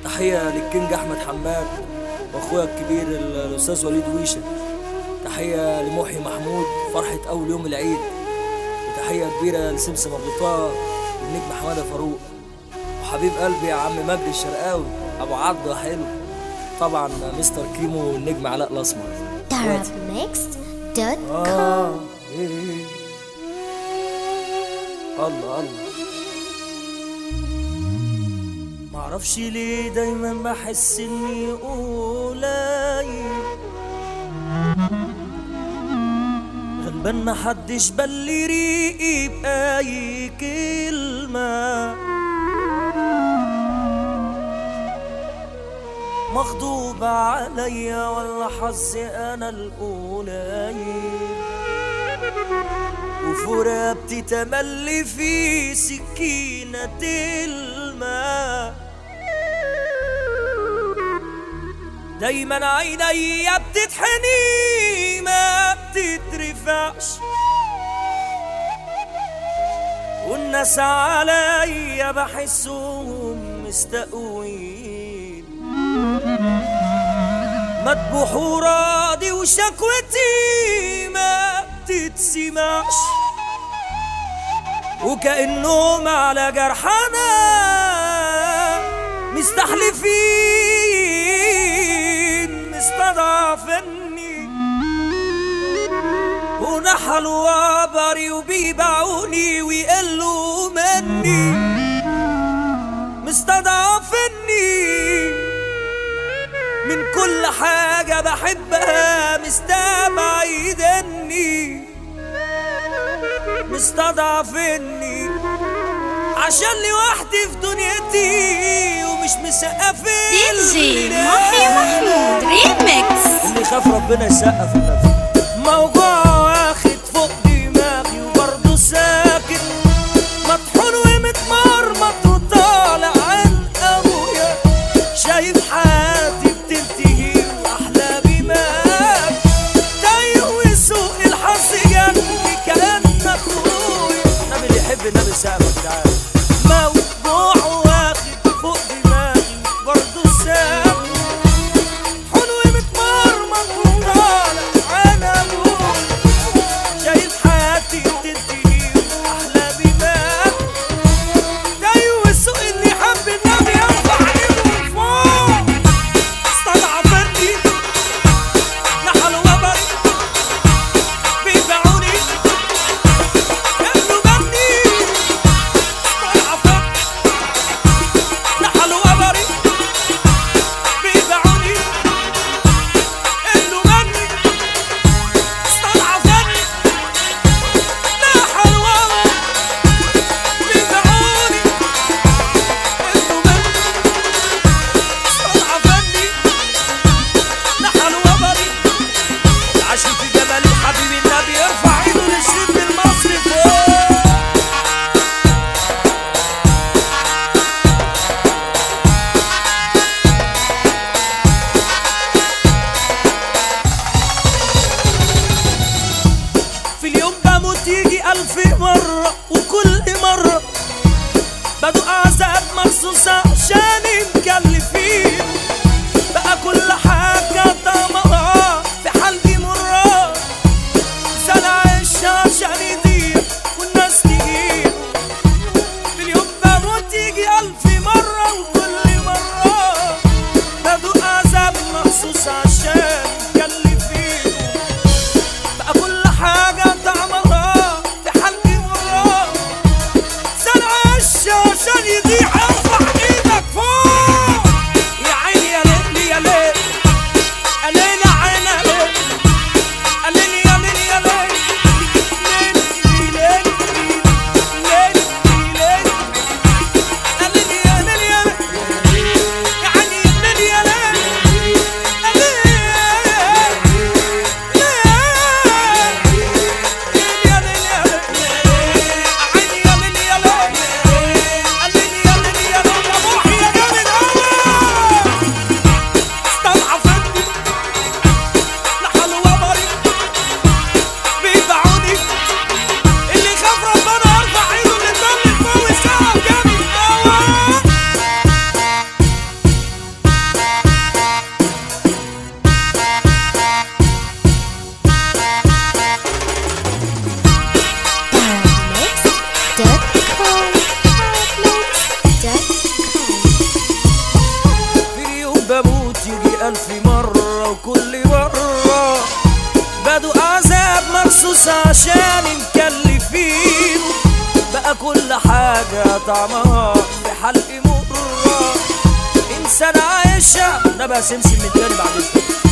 تحية للكينج أحمد حماد وأخويا الكبير ال- الأستاذ وليد ويشة تحية لمحي محمود فرحة أول يوم العيد وتحية كبيرة لسمسم أبو طه والنجم حمادة فاروق وحبيب قلبي يا عم مجدي الشرقاوي أبو عبده حلو طبعا مستر كيمو والنجم علاء الأسمر Arabmixed.com آه إيه. الله الله معرفش ليه دايما بحس اني قليل غلبان محدش بل ريقي بأي كلمة مغضوب عليا ولا حظي انا القليل وفي رقبتي تملي في سكينة الماء دايما عينيا بتتحني ما بتترفعش والناس عليا بحسهم مستقوين مذبوح وراضي وشكوتي ما بتتسمعش وكأنهم على جرحنا مستحلفين مستضعفني ونحلوا عبري وبيبيعوني ويقلوا مني مستضعفني من كل حاجة بحبها مستبعدني مستضعفني عشان لوحدي في دنيتي ومش مسقفين دي جي محي محمود ريميكس اللي خاف ربنا يسقف النبي موضوع واخد فوق دماغي وبرضه ساكت مطحون ومتمرمط وطالع عن ابويا شايف حياتي بتنتهي واحلامي مات تايه وسوق الحظ جنبي كان اخويا النبي اللي يحب النبي سقف تعالى موضوع واخد فوق دماغي برضه ساكت حلو متمرمط وطالع انا ابوي شايف حياتي بتنتهي واحلامي مات تايه السوق اللي حب النبي يرفع ايده لفوق استضعفني نحل وبري بيبيعوني ياكلوا مني استضعفني نحل وبري بيبيعوني ياكلوا مني استضعفني نحل وبري بيبيعوني ياكلوا مني استضعفني نحل وبري عاشق في جمال الحبيب النبي يرفع ايده للشريف المصري فوق في اليوم بموت يجي ألف مرة وكل مرة بدوق عذاب مخصوص عشان مكلفين بقى كل حاجة طعمها في حلقي مرة سنة عيش عشان يضيع والناس تجيب في اليوم بموت يجي ألف مرة وكل مرة بدوق عذاب مخصوص عشان مكلفين بقى كل حاجة طعمها في حلقي مرة سنة عش عشان يضيع ارفع ايدك فوق الدنيا طعمها في حلقي مرة إنسان عايشة نبقى سمسم من تاني بعد إذنك